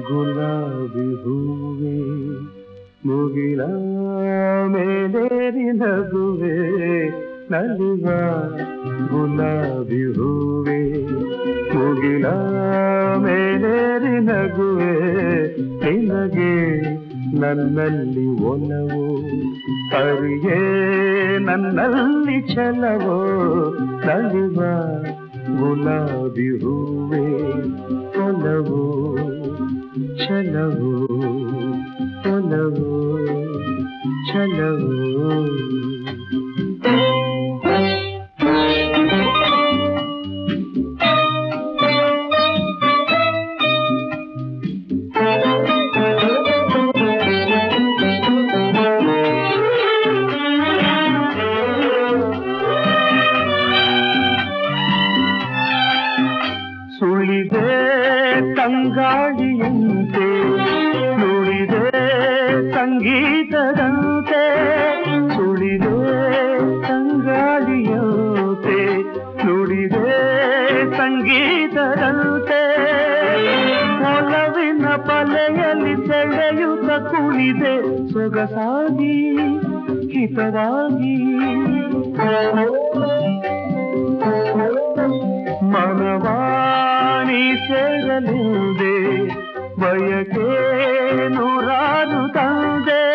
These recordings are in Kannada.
ಗುಲಾಬಿ ಹೂವೆ ಮುಗಿಲ ಮೇಲೇರಿ ನಗುವೆ ನಲಿವ ಗುಲಾಬಿ ಹೂವೆ ಮುಗಿಲ ಮೇಲೇರಿ ನಗುವೆ ನಿನಗೆ ನನ್ನಲ್ಲಿ ಒಲವು ಅರಿಯೇ ನನ್ನಲ್ಲಿ ಛಲವೋ ನಲಿವ ಗುಲಾಬಿ ಹೂವೆ ಒಲವು ಛಲವು ಒಲವು ಛಲವು ಸುಳಿದೆ ತಂಗಾಳಿಯಂತೆ ನುಡಿದೆ ಸಂಗೀತದಂತೆ ಸುಳಿದೆ ತಂಗಾಳಿಯಂತೆ ನುಡಿದೆ ಸಂಗೀತದಂತೆ ಒಲವಿನ ಬಲೆಯಲ್ಲಿ ಸೆಳೆಯುತ್ತ ಕುಳಿದೆ ಸೊಗಸಾಗಿ ಹಿತವಾಗಿ ಮನವಾಣಿ ಸೇರಲಿದೆ ಬಯಕೆ ನೂರಾರು ತಂದೆ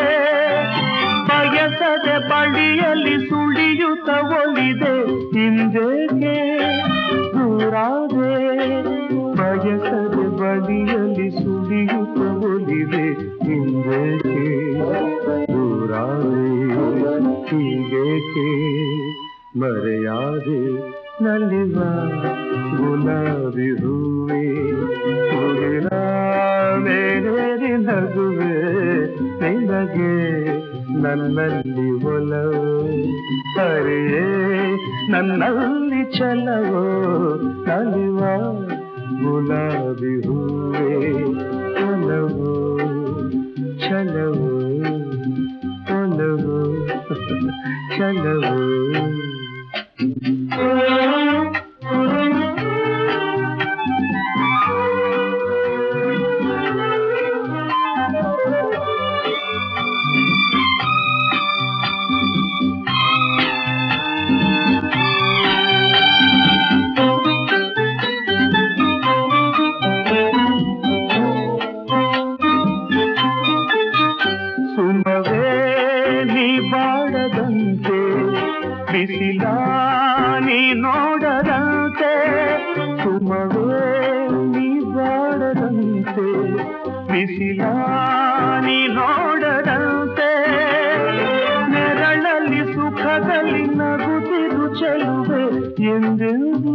ಬಯಸದೆ ಬಳಿಯಲ್ಲಿ ಸುಳಿಯುತ್ತ ಒಲಿದೆ ಹಿಂದೇಕೆ ದೂರಾದೆ ಬಯಸದೆ ಬಳಿಯಲ್ಲಿ ಸುಳಿಯುತ್ತ ಒಲಿದೆ ಹಿಂದೇಕೆ ದೂರಾದೆ ಹೀಗೇಕೆ ಮರೆಯಾದೆ ನಲಿವ ಗುಲಾಬಿ ಹೂವೆ ಮುಗಿಲ ಮೇಲೇರಿ ನಗುವೆ ನಿನಗೆ ನನ್ನಲ್ಲಿ ಒಲವು ಹರಿಯೇ ನನ್ನಲ್ಲಿ ಛಲವೋ ನಲಿವ ಗುಲಾಬಿ ಹೂವೆ ಒಲವು ಛಲವು ಒಲವು ಛಲವು ಸುಮವೇ ನೀ ಬಾಡದಂತೆ ಬಿಸಿಲ ನೀ ನೋಡದಂತೆ ಸುಮವೇ ನೀ ಬಾಡದಂತೆ ಬಿಸಿಲ ನೀ ನೋಡದಂತೆ ನೆರಳಲ್ಲಿ ಸುಖದಲ್ಲಿ ನಗುತ್ತಿರು ಚೆಲುವೆ ಎಂದೆಂದು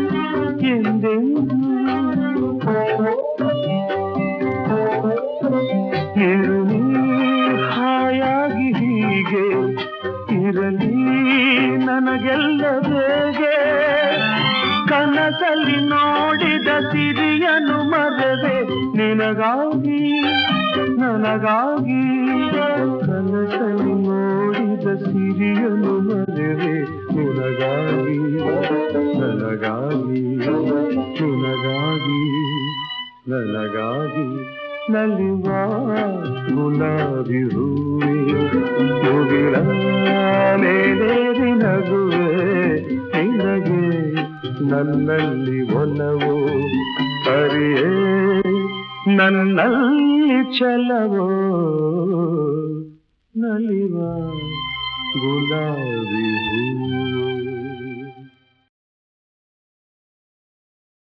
ಎಂದೆಂದು ಇರಲಿ ಹಾಯಾಗಿ ಹೀಗೆ ಇರಲಿ ನನಗೆಲ್ಲ ಬೇಗೆ ಕನಸಲ್ಲಿ ನೋಡಿದ ಸಿರಿಯನು ಮರದೆ ನಿನಗಾಗಿ ನನಗಾಗಿ ಕನಸಲ್ಲಿ ನೋಡಿದ ಸಿರಿಯನು ಮರದೆ ನಿನಗಾಗಿ ನನಗಾಗಿ ನಿನಗಾಗಿ ನನಗಾಗಿ ನಲಿವ ಗುಲಾಬಿ ಹೂವೆ ಮುಗಿಲ ಮೇಲೇರಿ ನಗುವೆ ನಿನಗೆ ನನ್ನಲ್ಲಿ ಒಲವು ಹರಿಯೇ ನನ್ನಲ್ಲಿ ಛಲವೋ ನಲಿವ ಗುಲಾಬಿ ಹೂವೆ